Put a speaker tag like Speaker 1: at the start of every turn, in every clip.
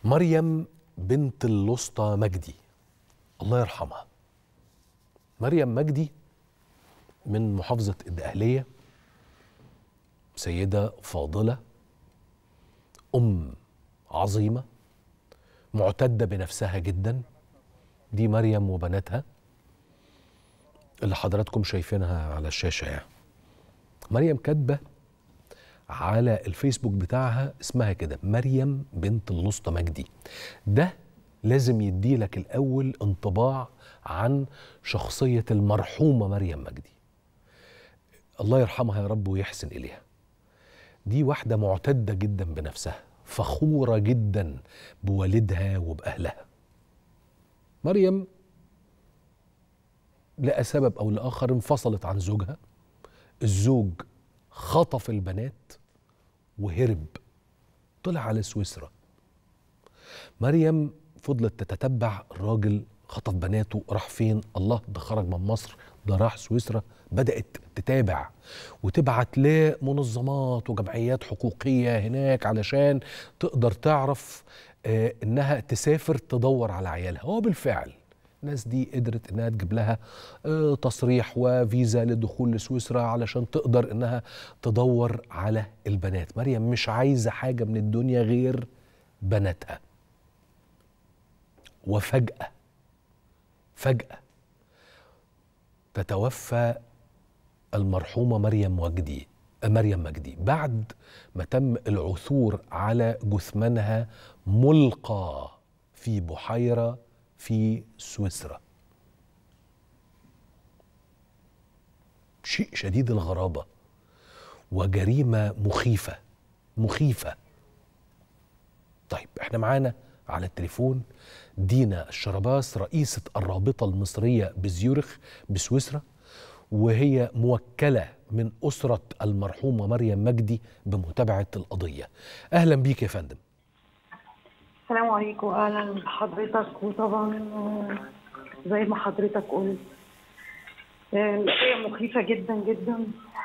Speaker 1: مريم بنت الوسطى مجدي الله يرحمها مريم مجدي من محافظة الدقهلية سيدة فاضلة أم عظيمة معتدة بنفسها جدا دي مريم وبناتها اللي حضراتكم شايفينها على الشاشة يعني مريم كاتبة على الفيسبوك بتاعها اسمها كده مريم بنت الوسطى مجدي ده لازم يديلك الأول انطباع عن شخصية المرحومة مريم مجدي الله يرحمها يا رب ويحسن إليها دي واحدة معتدة جدا بنفسها فخورة جدا بوالدها وبأهلها مريم لأ سبب أو لآخر انفصلت عن زوجها الزوج خطف البنات وهرب طلع على سويسرا مريم فضلت تتتبع الراجل خطف بناته راح فين الله ده خرج من مصر ده راح سويسرا بدأت تتابع وتبعت لمنظمات وجمعيات حقوقية هناك علشان تقدر تعرف آه انها تسافر تدور على عيالها هو بالفعل الناس دي قدرت انها تجيب لها آه تصريح وفيزا للدخول لسويسرا علشان تقدر انها تدور على البنات مريم مش عايزة حاجة من الدنيا غير بناتها وفجأة فجأة تتوفى المرحومة مريم وجدي مريم مجدي بعد ما تم العثور على جثمانها ملقى في بحيرة في سويسرا شيء شديد الغرابة وجريمة مخيفة مخيفة طيب احنا معانا على التليفون دينا الشرباس رئيسة الرابطة المصرية بزيورخ بسويسرا وهي موكلة من أسرة المرحومة مريم مجدي بمتابعة القضية أهلا بيك يا فندم
Speaker 2: السلام عليكم اهلا بحضرتك وطبعا زي ما حضرتك قلت القضيه مخيفه جدا جدا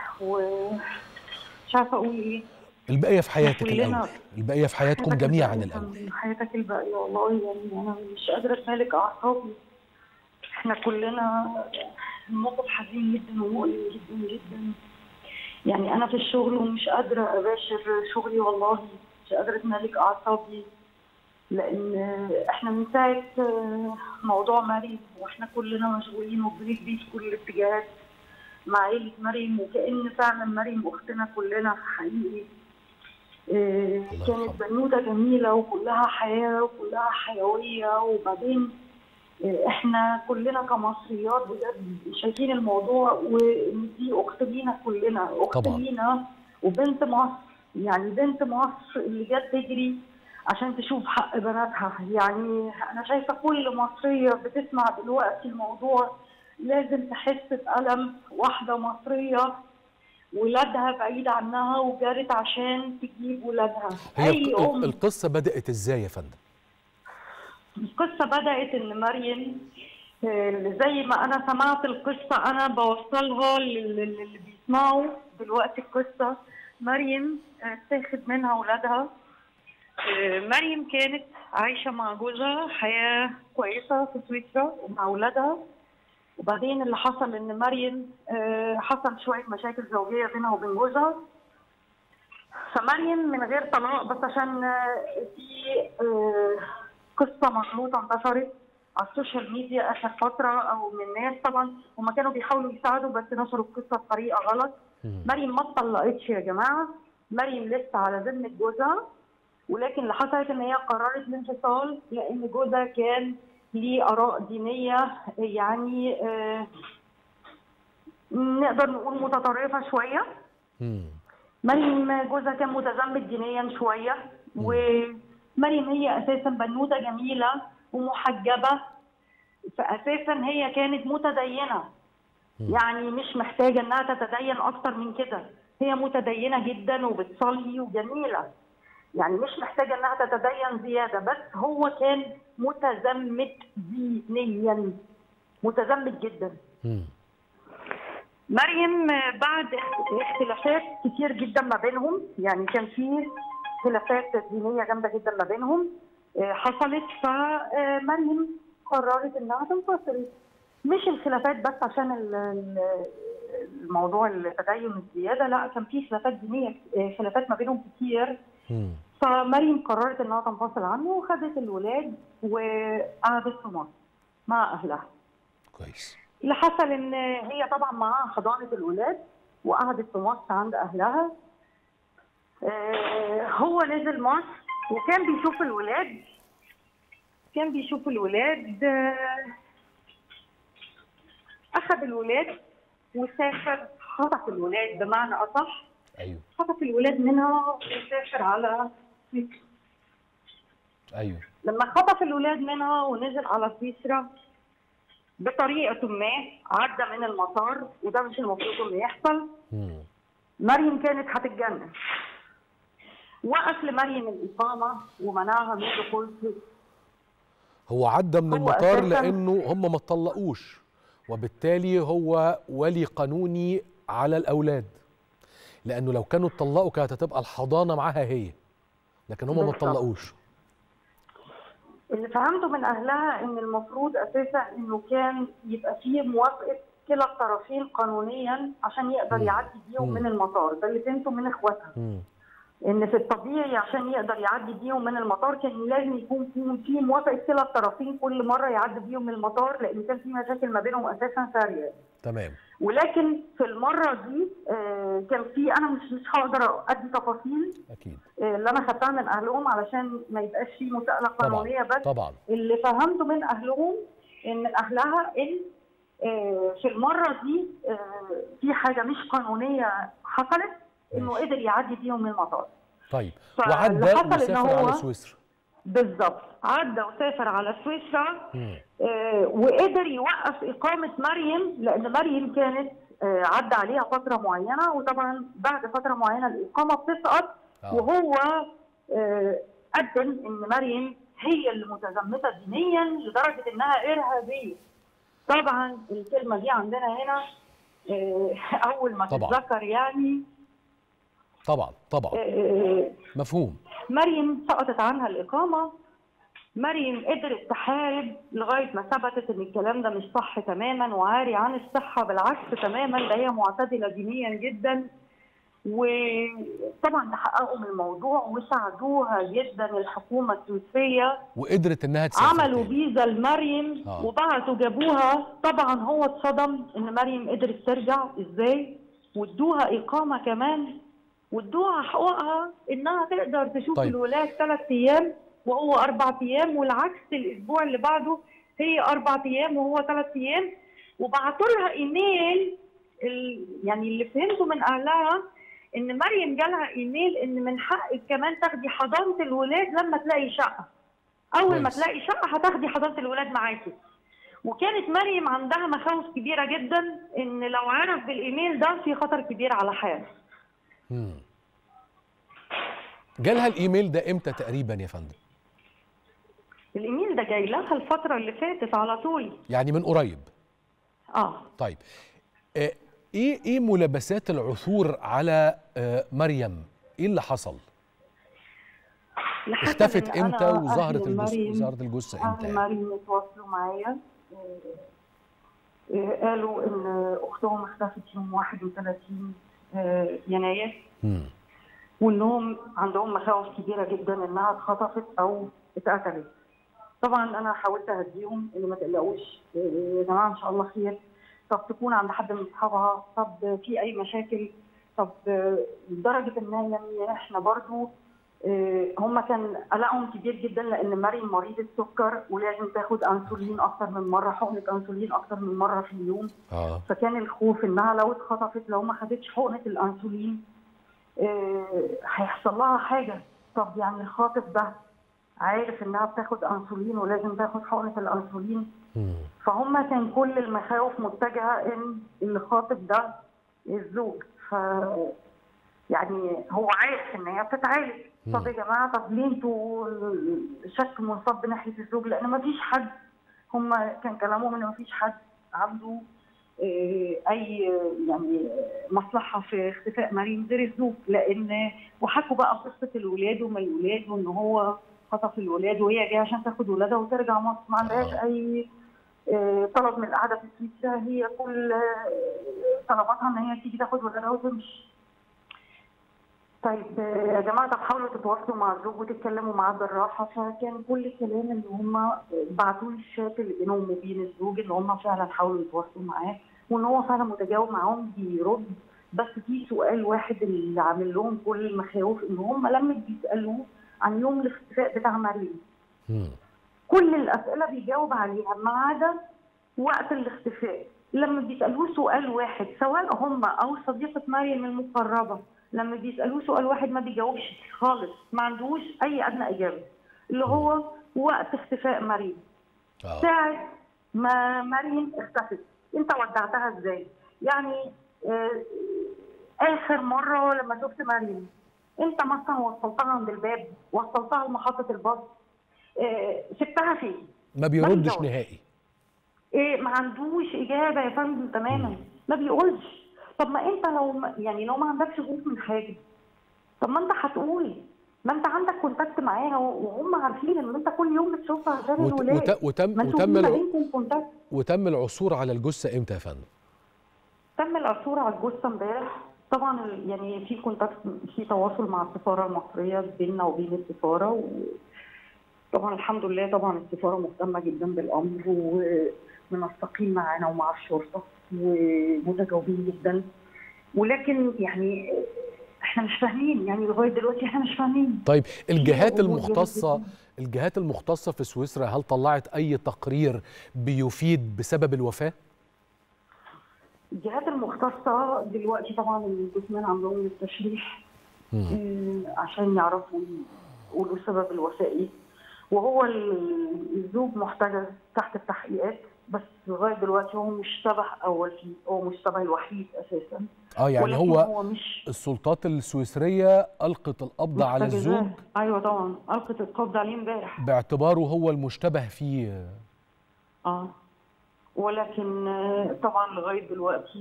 Speaker 2: ومش عارفه اقول ايه
Speaker 1: البقية في حياتك
Speaker 2: كلنا-
Speaker 1: الأول البقية في حياتكم
Speaker 2: حياتك
Speaker 1: جميعا
Speaker 2: الباقية
Speaker 1: الأول
Speaker 2: فندم، حياتك الباقيه والله يعني انا مش قادره امالك اعصابي احنا كلنا الموقف حزين جدا ومؤلم جدا جدا يعني انا في الشغل ومش قادره اباشر شغلي والله مش قادره امالك اعصابي لان احنا من ساعه موضوع مريم واحنا كلنا مشغولين وبنجري في كل الاتجاهات مع عيله مريم وكان فعلا مريم اختنا كلنا حقيقي آه،
Speaker 1: الله
Speaker 2: كانت
Speaker 1: يرحمها.
Speaker 2: بنوته جميله وكلها حياه وكلها حيويه وبعدين آه، احنا كلنا كمصريات بجد شايفين الموضوع ودي اخت لينا كلنا اخت
Speaker 1: طبعاً.
Speaker 2: لينا وبنت مصر يعني بنت مصر اللي جت تجري عشان تشوف حق بناتها يعني انا شايفه كل مصريه بتسمع دلوقتي الموضوع لازم تحس بألم واحده مصريه ولادها بعيد عنها وجرت عشان تجيب ولادها
Speaker 1: هي
Speaker 2: اي
Speaker 1: الق-
Speaker 2: ام
Speaker 1: القصة بدأت إزاي يا فندم
Speaker 2: القصة بدأت إن مريم آه، زي ما أنا سمعت القصة أنا بوصلها لل- لل- للي بيسمعوا دلوقتي القصة مريم آه، تاخد منها ولادها آه، مريم كانت عايشة مع جوزها حياة كويسة في سويسرا ومع ولادها وبعدين اللي حصل إن مريم آه، حصل شوية مشاكل زوجية بينها وبين جوزها فمريم من غير طلاق بس عشان آه، في آه، قصه مغلوطه انتشرت على السوشيال ميديا اخر فتره او من ناس طبعا هم كانوا بيحاولوا يساعدوا بس نشروا القصه بطريقه غلط
Speaker 1: مم.
Speaker 2: مريم ما اتطلقتش يا جماعه مريم لسه على ذمه جوزها ولكن اللي حصلت ان هي قررت الانفصال لان جوزها كان ليه اراء دينيه يعني آه نقدر نقول متطرفه شويه
Speaker 1: مم.
Speaker 2: مريم جوزها كان متزمت دينيا شويه ومريم هي اساسا بنوته جميله ومحجبه فاساسا هي كانت متدينه يعني مش محتاجه انها تتدين اكتر من كده هي متدينه جدا وبتصلي وجميله يعني مش محتاجه انها تتدين زياده بس هو كان متزمت دينيا متزمت جدا
Speaker 1: مم.
Speaker 2: مريم بعد اختلافات كتير جدا ما بينهم يعني كان في خلافات دينيه جامده جدا ما بينهم آه، حصلت فمريم قررت انها تنفصل مش الخلافات بس عشان ال- ال- الموضوع التدين الزياده لا كان في خلافات دينيه آه، خلافات ما بينهم كتير
Speaker 1: مم.
Speaker 2: فمريم قررت انها تنفصل عنه وخدت الولاد وقعدت في مصر مع اهلها
Speaker 1: كويس
Speaker 2: اللي حصل ان هي طبعا معاها حضانه الولاد وقعدت في مصر عند اهلها آه، هو نزل مصر وكان بيشوف الولاد كان بيشوف الولاد آه، اخذ الولاد وسافر خطف الولاد بمعنى اصح
Speaker 1: ايوه
Speaker 2: خطف الولاد منها وسافر على سويسرا
Speaker 1: ايوه
Speaker 2: لما خطف الولاد منها ونزل على سويسرا بطريقة ما عدى من المطار وده مش المفروض انه يحصل
Speaker 1: مم.
Speaker 2: مريم كانت هتتجنن وقف لمريم الإقامة ومنعها من دخول سويسرا
Speaker 1: هو عدى من
Speaker 2: هو
Speaker 1: المطار
Speaker 2: أساساً-
Speaker 1: لانه هم ما اتطلقوش وبالتالي هو ولي قانوني على الاولاد لانه لو كانوا اتطلقوا كانت هتبقى الحضانه معاها هي لكن هم ما
Speaker 2: بالظبط.
Speaker 1: اتطلقوش
Speaker 2: اللي فهمته من أهلها إن المفروض أساسا إنه كان يبقى فيه موافقة كلا الطرفين قانونيا عشان يقدر
Speaker 1: مم.
Speaker 2: يعدي بيهم
Speaker 1: مم.
Speaker 2: من المطار ده اللي فهمته من إخواتها
Speaker 1: مم.
Speaker 2: ان في الطبيعي عشان يقدر يعدي بيهم من المطار كان لازم يكون في في موافقه كلا الطرفين كل مره يعدي بيهم من المطار لان كان في مشاكل ما بينهم اساسا ساريه
Speaker 1: تمام
Speaker 2: ولكن في المره دي آه، كان في انا مش مش هقدر ادي تفاصيل
Speaker 1: اكيد
Speaker 2: آه، اللي انا خدتها من اهلهم علشان ما يبقاش في مساءله قانونيه بس
Speaker 1: طبعا
Speaker 2: اللي فهمته من اهلهم ان من اهلها ان آه، في المره دي آه، في حاجه مش قانونيه حصلت انه
Speaker 1: ماشي.
Speaker 2: قدر يعدي بيهم من المطار
Speaker 1: طيب
Speaker 2: فاللي
Speaker 1: وعدى
Speaker 2: حصل إن
Speaker 1: وسافر
Speaker 2: هو-
Speaker 1: على سويسرا
Speaker 2: بالظبط عدى وسافر على سويسرا
Speaker 1: مم.
Speaker 2: آه، وقدر يوقف إقامة مريم لأن مريم كانت آه، عدى عليها فترة معينة وطبعا بعد فترة معينة الإقامة بتسقط
Speaker 1: آه.
Speaker 2: وهو آه، قدم إن مريم هي اللي متزمتة دينيا لدرجة إنها إرهابية طبعا الكلمة دي عندنا هنا آه، أول ما
Speaker 1: طبعاً.
Speaker 2: تتذكر يعني
Speaker 1: طبعا طبعا
Speaker 2: آه،
Speaker 1: مفهوم
Speaker 2: مريم سقطت عنها الإقامة مريم قدرت تحارب لغاية ما ثبتت إن الكلام ده مش صح تماما وعاري عن الصحة بالعكس تماما ده هي معتدلة دينيا جدا وطبعا تحققوا من الموضوع وساعدوها جدا الحكومة التونسية
Speaker 1: وقدرت انها تسافر
Speaker 2: عملوا
Speaker 1: تاني.
Speaker 2: فيزا لمريم
Speaker 1: آه.
Speaker 2: وبعتوا جابوها طبعا هو اتصدم ان مريم قدرت ترجع ازاي وادوها اقامه كمان وادوها حقوقها انها تقدر تشوف
Speaker 1: طيب.
Speaker 2: طيب. الولاد ثلاث ايام وهو اربع ايام والعكس الاسبوع اللي بعده هي اربع ايام وهو ثلاث ايام وبعتوا لها ايميل ال... يعني اللي فهمته من اهلها ان مريم جالها ايميل ان من حقك كمان تاخدي حضانه الولاد لما تلاقي شقه اول ما
Speaker 1: كويس.
Speaker 2: تلاقي شقه هتاخدي حضانه الولاد معاكي وكانت مريم عندها مخاوف كبيره جدا ان لو عرف بالايميل ده في خطر كبير على حياته
Speaker 1: مم. جالها الايميل ده امتى تقريبا يا فندم
Speaker 2: الايميل ده جاي لها الفتره اللي فاتت على طول
Speaker 1: يعني من قريب
Speaker 2: اه
Speaker 1: طيب آه، ايه ايه ملابسات العثور على آه، مريم ايه اللي حصل
Speaker 2: اللي حصل
Speaker 1: اختفت
Speaker 2: إن
Speaker 1: امتى
Speaker 2: أنا
Speaker 1: وظهرت
Speaker 2: أهل
Speaker 1: الجثه
Speaker 2: مريم-
Speaker 1: ظهرت الجثه امتى
Speaker 2: أهل
Speaker 1: يعني؟
Speaker 2: مريم اتواصلوا معايا آه، آه، قالوا ان اختهم اختفت يوم 31 آه، يناير
Speaker 1: مم.
Speaker 2: وانهم عندهم مخاوف كبيره جدا انها اتخطفت او اتقتلت. طبعا انا حاولت اهديهم ان ما تقلقوش آه، يا جماعه ان شاء الله خير طب تكون عند حد من اصحابها طب في اي مشاكل طب آه، لدرجه ان يعني احنا برضو آه، هم كان قلقهم كبير جدا لان مريم مريضه سكر ولازم تاخد انسولين اكتر من مره حقنه انسولين اكتر من مره في اليوم
Speaker 1: اه
Speaker 2: فكان الخوف انها لو اتخطفت لو ما خدتش حقنه الانسولين آه، هيحصل لها حاجه طب يعني الخاطف ده عارف انها بتاخد انسولين ولازم تاخد حقنه الانسولين
Speaker 1: مم.
Speaker 2: فهم كان كل المخاوف متجهه ان اللي خاطف ده الزوج ف يعني هو عارف ان هي بتتعالج طب يا جماعه طب ليه انتوا شك منصب ناحيه الزوج لان ما فيش حد هم كان كلامهم ان ما فيش حد عنده آه، اي يعني مصلحه في اختفاء مريم غير الزوج لان وحكوا بقى قصه الولاد وما الولاد وان هو خطف الولاد وهي جايه عشان تاخد ولادها وترجع مصر ما عندهاش
Speaker 1: آه.
Speaker 2: اي آه، طلب من القعده في سويسرا هي كل آه، طلباتها ان هي تيجي تاخد ولادها وتمشي طيب آه، يا جماعه طب حاولوا تتواصلوا مع الزوج وتتكلموا معاه بالراحه فكان كل الكلام ان هم بعتوا لي الشات اللي بينهم وبين الزوج ان هم فعلا حاولوا يتواصلوا معاه وان هو فعلا متجاوب معاهم بيرد بس في سؤال واحد اللي عامل لهم كل المخاوف ان هم لما بيسالوه عن يوم الاختفاء بتاع مريم
Speaker 1: مم.
Speaker 2: كل الاسئله بيجاوب عليها ما عدا وقت الاختفاء لما بيسالوه سؤال واحد سواء هم او صديقه مريم المقربه لما بيسالوه سؤال واحد ما بيجاوبش خالص ما عندوش اي ادنى اجابه اللي هو وقت اختفاء مريم
Speaker 1: اه
Speaker 2: ساعة ما مريم اختفت انت ودعتها ازاي يعني آه اخر مرة لما شفت مريم انت مثلا وصلتها عند الباب وصلتها لمحطة الباص آه سبتها فين
Speaker 1: ما بيردش
Speaker 2: بيجاوب.
Speaker 1: نهائي
Speaker 2: ايه ما عندوش اجابه يا فندم تماما ما بيقولش طب ما انت لو ما يعني لو ما عندكش خوف من حاجه طب ما انت هتقول ما انت عندك كونتاكت معاها وهم عارفين ان انت كل يوم بتشوفها عشان
Speaker 1: وت-
Speaker 2: الولاد
Speaker 1: وت- وتم
Speaker 2: ما انتوا
Speaker 1: وتم
Speaker 2: في
Speaker 1: الع-
Speaker 2: بينكم كونتاكت
Speaker 1: وتم العثور على الجثه امتى يا فندم؟
Speaker 2: تم العثور على الجثه امبارح طبعا ال- يعني في كونتاكت في تواصل مع السفاره المصريه بيننا وبين السفاره وطبعا الحمد لله طبعا السفاره مهتمه جدا بالامر ومنسقين معانا ومع الشرطه ومتجاوبين جدا ولكن يعني احنا مش فاهمين يعني لغايه دلوقتي احنا مش فاهمين
Speaker 1: طيب الجهات
Speaker 2: أمور جامد
Speaker 1: المختصه
Speaker 2: جداً.
Speaker 1: الجهات المختصه في سويسرا هل طلعت اي تقرير بيفيد بسبب الوفاه؟
Speaker 2: الجهات المختصه دلوقتي طبعا الجثمان عندهم التشريح
Speaker 1: مم.
Speaker 2: آه، عشان يعرفوا يقولوا سبب الوفاة ايه وهو ال- الزوج محتجز تحت التحقيقات بس لغايه دلوقتي هو مش شبه اول فيه هو مش شبه الوحيد اساسا
Speaker 1: اه يعني
Speaker 2: ولكن
Speaker 1: هو
Speaker 2: هو مش
Speaker 1: السلطات السويسريه القت القبض على
Speaker 2: محتجزاه.
Speaker 1: الزوج
Speaker 2: ايوه طبعا القت القبض عليه امبارح
Speaker 1: باعتباره هو المشتبه فيه
Speaker 2: اه ولكن آه، طبعا لغايه دلوقتي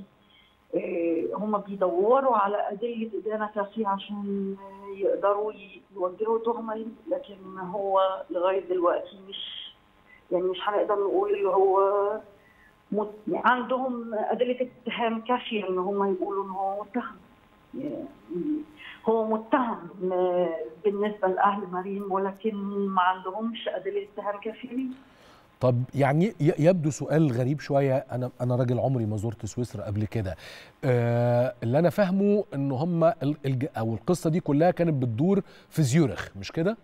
Speaker 2: هم بيدوروا على أدلة إدانة كافية عشان آه، يقدروا ي- يوجهوا تهمة ليه، لكن هو لغاية دلوقتي مش يعني مش هنقدر نقول اللي هو مت... يعني عندهم أدلة اتهام كافية إن هم يقولوا إن هو متهم يعني هو متهم آه، بالنسبة لأهل مريم ولكن ما عندهمش أدلة اتهام كافية ليه
Speaker 1: طب يعني ي- يبدو سؤال غريب شويه انا انا راجل عمري ما زرت سويسرا قبل كده آه اللي انا فاهمه ان هم ال- الج- او القصه دي كلها كانت بتدور في زيورخ مش كده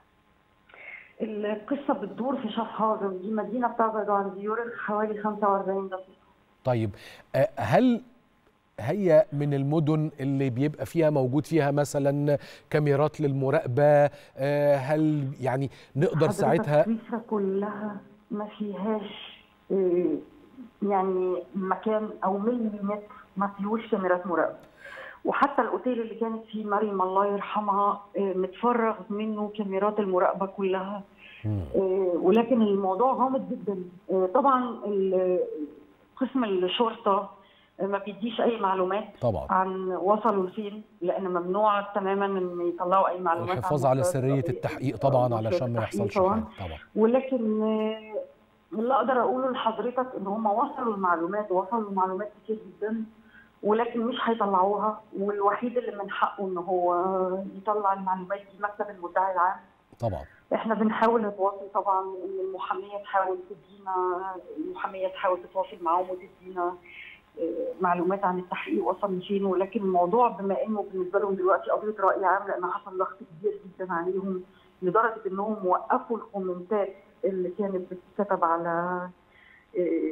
Speaker 2: القصة بتدور في شافهاوزن دي مدينة بتبعد عن زيورخ حوالي 45 دقيقة
Speaker 1: طيب آه هل هي من المدن اللي بيبقى فيها موجود فيها مثلا كاميرات للمراقبه آه هل يعني نقدر
Speaker 2: حضرتك
Speaker 1: ساعتها
Speaker 2: سويسرا كلها ما فيهاش آه، يعني مكان او مليمتر ما فيهوش كاميرات مراقبة وحتى الاوتيل اللي كانت فيه مريم الله يرحمها آه، متفرغ منه كاميرات المراقبة كلها
Speaker 1: مم.
Speaker 2: آه، ولكن الموضوع غامض جدا آه، طبعا ال- قسم الشرطة آه، ما بيديش اي معلومات
Speaker 1: طبعا
Speaker 2: عن وصلوا لفين لان ممنوع تماما ان يطلعوا اي معلومات عن
Speaker 1: الحفاظ على
Speaker 2: وصلوا-
Speaker 1: سريه التحقيق طبعا
Speaker 2: وصلوا
Speaker 1: علشان ما
Speaker 2: التحقيق
Speaker 1: يحصلش
Speaker 2: طبعا
Speaker 1: حاجه طبعا
Speaker 2: ولكن آه، اللي اقدر اقوله لحضرتك ان هم وصلوا المعلومات وصلوا معلومات كتير جدا ولكن مش هيطلعوها والوحيد اللي من حقه ان هو يطلع المعلومات دي مكتب المدعي العام
Speaker 1: طبعا
Speaker 2: احنا بنحاول نتواصل طبعا ان المحاميه تحاول تدينا المحاميه تحاول تتواصل معاهم وتدينا آه، معلومات عن التحقيق وصل لفين ولكن الموضوع بما انه بالنسبه لهم دلوقتي قضيه راي عام لان حصل ضغط كبير جدا عليهم لدرجه انهم وقفوا الكومنتات اللي كانت بتتكتب على آه،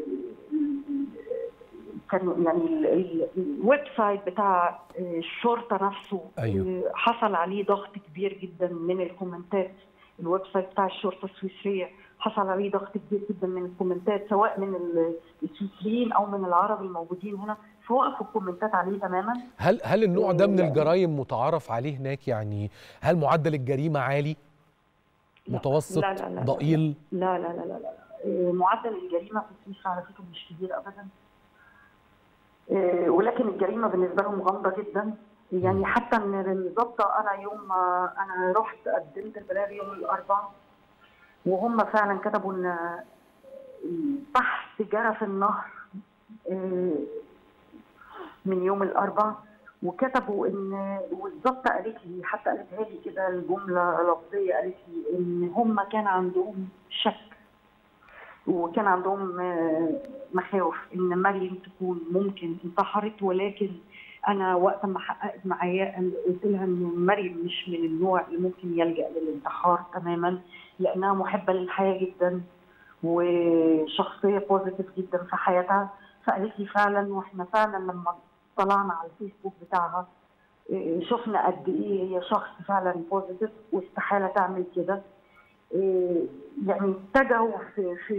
Speaker 2: كان يعني ال- ال- الويب سايت بتاع آه، الشرطه نفسه
Speaker 1: أيوه.
Speaker 2: آه، حصل عليه ضغط كبير جدا من الكومنتات الويب سايت بتاع الشرطه السويسريه حصل عليه ضغط كبير جدا من الكومنتات سواء من ال- السويسريين او من العرب الموجودين هنا فوقفوا الكومنتات عليه تماما
Speaker 1: هل هل النوع ده من
Speaker 2: لا.
Speaker 1: الجرائم متعارف عليه هناك يعني هل معدل الجريمه عالي
Speaker 2: لا.
Speaker 1: متوسط
Speaker 2: لا لا لا لا.
Speaker 1: ضئيل
Speaker 2: لا لا لا لا لا آه، معدل الجريمه في سويسرا على فكره مش كبير ابدا آه، ولكن الجريمه بالنسبه لهم غامضه جدا يعني حتى ان الظابطه انا يوم ما انا رحت قدمت البلاغ يوم الاربعاء وهم فعلا كتبوا ان البحث جرى في النهر آه، من يوم الاربعاء وكتبوا ان والظابطه قالت لي حتى قالتها لي كده الجمله لفظيه قالت لي ان هم كان عندهم شك وكان عندهم آه، مخاوف ان مريم تكون ممكن انتحرت ولكن انا وقت ما حققت معايا قلت لها ان مريم مش من النوع اللي ممكن يلجا للانتحار تماما لانها محبه للحياه جدا وشخصيه بوزيتيف جدا في حياتها فقالت لي فعلا واحنا فعلا لما طلعنا على الفيسبوك بتاعها إيه، شفنا قد ايه هي شخص فعلا بوزيتيف واستحاله تعمل كده إيه، يعني اتجهوا في في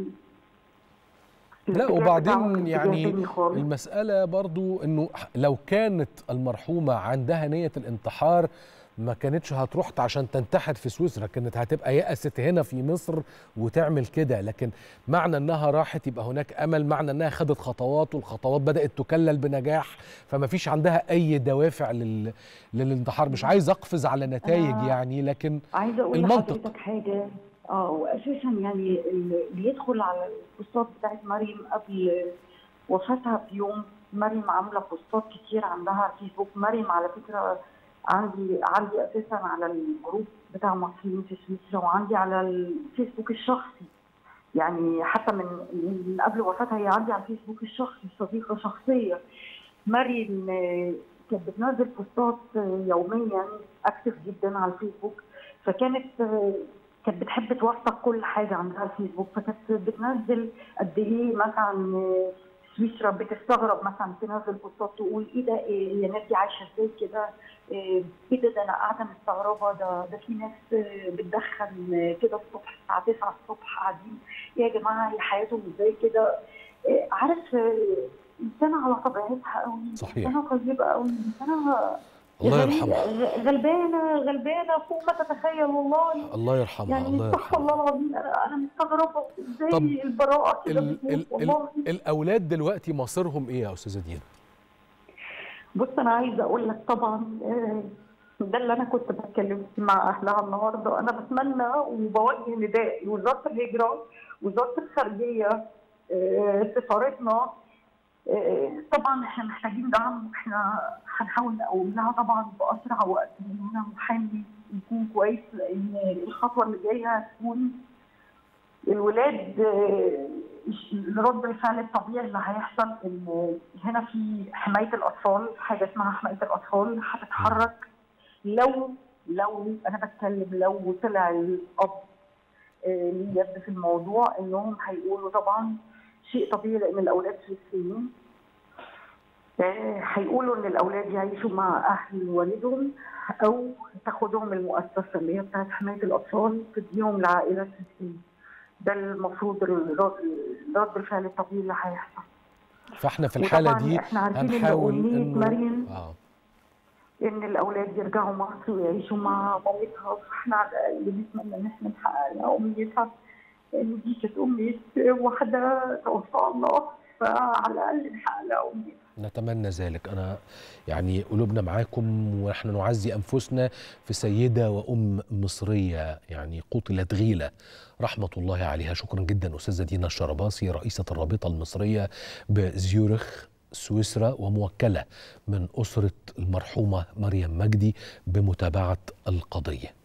Speaker 2: في
Speaker 1: لا
Speaker 2: الاتجاه
Speaker 1: وبعدين
Speaker 2: بتاعهم اتجاه
Speaker 1: يعني
Speaker 2: تاني خالص.
Speaker 1: المسألة برضو انه لو كانت المرحومة عندها نية الانتحار ما كانتش هتروح عشان تنتحر في سويسرا كانت هتبقى يأست هنا في مصر وتعمل كده لكن معنى انها راحت يبقى هناك امل معنى انها خدت خطوات والخطوات بدأت تكلل بنجاح فما فيش عندها اي دوافع لل... للانتحار مش عايز اقفز على نتائج
Speaker 2: أنا-
Speaker 1: يعني لكن
Speaker 2: عايزه اقول
Speaker 1: المنطق.
Speaker 2: لحضرتك حاجه اه واساسا يعني اللي يدخل على البوستات بتاعت مريم قبل وفاتها بيوم مريم عامله بوستات كتير عندها على الفيسبوك مريم على فكره عندي عندي اساسا على الجروب بتاع مصريين في سويسرا وعندي على الفيسبوك الشخصي يعني حتى من من قبل وفاتها هي عندي على الفيسبوك الشخصي صديقه شخصيه مريم آه، كانت بتنزل بوستات آه، يوميا اكتف جدا على الفيسبوك فكانت آه، كانت بتحب توثق كل حاجه عندها على الفيسبوك فكانت بتنزل قد ايه مثلا آه، سويسرا بتستغرب مثلا تنزل بوستات تقول ايه ده إيه هي الناس دي عايشه ازاي كده ايه إيه ده ده انا قاعده مستغربه ده ده في ناس آه، بتدخن آه، كده الصبح الساعه 9 الصبح قاعدين إيه يا جماعه هي حياتهم ازاي كده إيه عارف آه، انسانه على طبيعتها قوي
Speaker 1: صحيح.
Speaker 2: انسانه طيبه قوي انسانه
Speaker 1: الله
Speaker 2: غريبة،
Speaker 1: يرحمها
Speaker 2: غ- غلبانه غلبانه فوق ما تتخيل والله
Speaker 1: الله يرحمها
Speaker 2: يعني
Speaker 1: الله
Speaker 2: استغفر الله
Speaker 1: يرحمها
Speaker 2: العظيم انا أنا مستغربه ازاي
Speaker 1: طب
Speaker 2: البراءه كده
Speaker 1: ال
Speaker 2: بتموت
Speaker 1: ال
Speaker 2: والله
Speaker 1: ال الاولاد دلوقتي مصيرهم ايه يا استاذه دينا
Speaker 2: بص انا عايزه اقول لك طبعا آه، ده اللي انا كنت بتكلم فيه مع اهلها النهارده انا بتمنى وبوجه نداء لوزاره الهجره وزاره الخارجيه آه، سفارتنا آه، طبعا احنا محتاجين دعم واحنا هنحاول نقوم لها طبعا باسرع وقت من هنا محامي يكون كويس لان الخطوه اللي جايه هتكون الولاد آه، رد الفعل الطبيعي اللي هيحصل ان هنا في حمايه الاطفال حاجه اسمها حمايه الاطفال هتتحرك لو لو انا بتكلم لو طلع الاب آه، ليه يد في الموضوع انهم هيقولوا طبعا شيء طبيعي لان الاولاد فلسطينيين آه، هيقولوا ان الاولاد يعيشوا مع اهل والدهم او تاخدهم المؤسسه اللي هي بتاعت حمايه الاطفال تديهم لعائله فلسطين ده المفروض الرد رد الفعل الطبيعي اللي هيحصل
Speaker 1: فاحنا في الحاله
Speaker 2: وطبعاً
Speaker 1: دي
Speaker 2: احنا عارفين ان
Speaker 1: هنحاول
Speaker 2: امنيه
Speaker 1: انه
Speaker 2: مريم
Speaker 1: اه
Speaker 2: ان الاولاد يرجعوا مصر ويعيشوا مع مامتها فاحنا على الاقل بنتمنى ان احنا نحقق لها امنيتها لان دي كانت امنيه واحده توفى الله فعلى الاقل نحقق لها امنيتها
Speaker 1: نتمنى ذلك انا يعني قلوبنا معاكم ونحن نعزي انفسنا في سيده وام مصريه يعني قتلت غيله رحمه الله عليها شكرا جدا استاذه دينا الشرباصي رئيسه الرابطه المصريه بزيورخ سويسرا وموكله من اسره المرحومه مريم مجدي بمتابعه القضيه